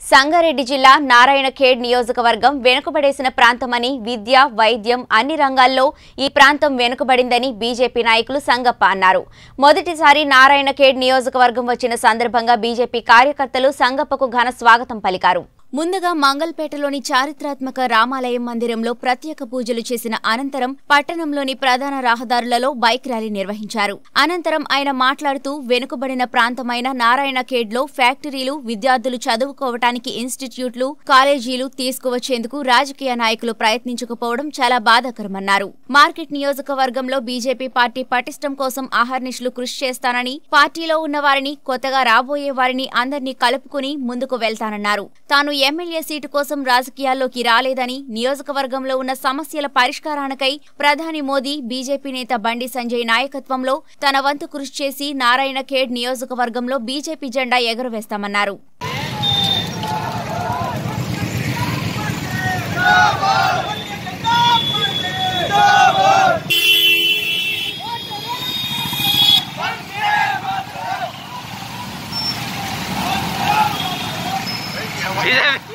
సంగారెడ్డి జిల్లా నారాయణఖేడ్ నియోజకవర్గం వెనుకబడేసిన ప్రాంతమని విద్య వైద్యం అన్ని రంగాల్లో ఈ ప్రాంతం వెనుకబడిందని బీజేపీ నాయకులు సంగప్ప అన్నారు మొదటిసారి నారాయణఖేడ్ నియోజకవర్గం వచ్చిన సందర్భంగా బీజేపీ కార్యకర్తలు సంగప్పకు ఘన స్వాగతం పలికారు ముందుగా మంగల్పేటలోని చారిత్రాత్మక రామాలయం మందిరంలో ప్రత్యేక పూజలు చేసిన అనంతరం పట్టణంలోని ప్రధాన రహదారులలో బైక్ ర్యాలీ నిర్వహించారు అనంతరం ఆయన మాట్లాడుతూ వెనుకబడిన ప్రాంతమైన నారాయణఖేడ్లో ఫ్యాక్టరీలు విద్యార్థులు చదువుకోవటానికి ఇన్స్టిట్యూట్లు కాలేజీలు తీసుకువచ్చేందుకు రాజకీయ నాయకులు ప్రయత్నించకపోవడం చాలా బాధాకరమన్నారు మార్కెట్ నియోజకవర్గంలో బీజేపీ పార్టీ పటిష్టం కోసం అహర్నిశలు కృషి చేస్తానని పార్టీలో ఉన్న వారిని కొత్తగా రాబోయే వారిని అందరినీ కలుపుకుని ముందుకు వెళ్తానన్నారు తాను ఎమ్మెల్యే సీటు కోసం రాజకీయాల్లోకి రాలేదని నియోజకవర్గంలో ఉన్న సమస్యల పరిష్కారానికై ప్రధాని మోదీ బీజేపీ నేత బండి సంజయ్ నాయకత్వంలో తన వంతు కృషి చేసి నారాయణ ఖేడ్ నియోజకవర్గంలో బీజేపీ జెండా ఎగురవేస్తామన్నారు బీజేపీ